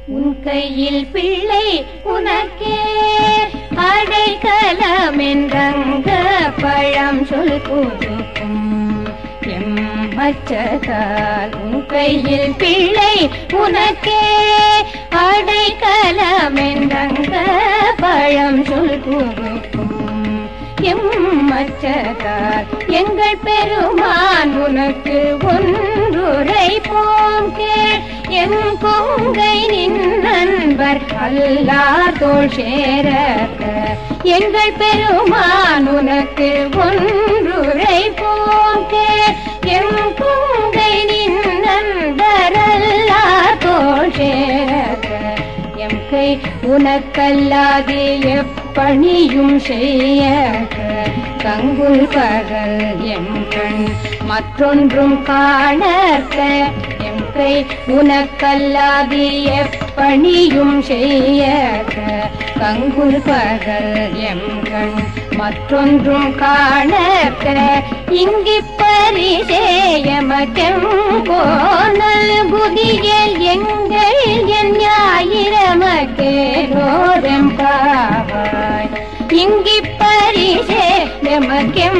உன் கையில் பிள்ளை உனக்கே அடைக்கலம் என்றங்க பழம் சொல் கொடுக்கும் எம்மச்சதால் உன் கையில் பிள்ளை உனக்கே அடைக்கலம் என்றங்க பழம் சொல் கொடுக்கும் எம்மச்சதால் எங்கள் பெருமான் உனக்கு ஒன்றுரை போம் கேள் எம் கொங்கை நின் நண்பர் அல்லார் தோள் சேரக்க எங்கள் பெருமான் உனக்கு ஒன்றுரை போம் கேள் எம் கொங்கை நின் நண்பர் அல்லார் தோள் சேரக்க எம் கை உனக்கல்லாது எப்பணியும் செய்ய கங்குல் பகல் எம் கண் மற்றொன்றும் காணற்க எம் கை உனக்கல்லாது எப்பணியும் செய்ய கங்குல் பகல் எம் கண் மற்றொன்றும் காணற்க இங்கி பரிசேயமக்கம் போனல் புதியல் எங்கள் என் ஞாயிரமக்கேரோரம் காவாய் இங்கி பரிசே எமக்கெம்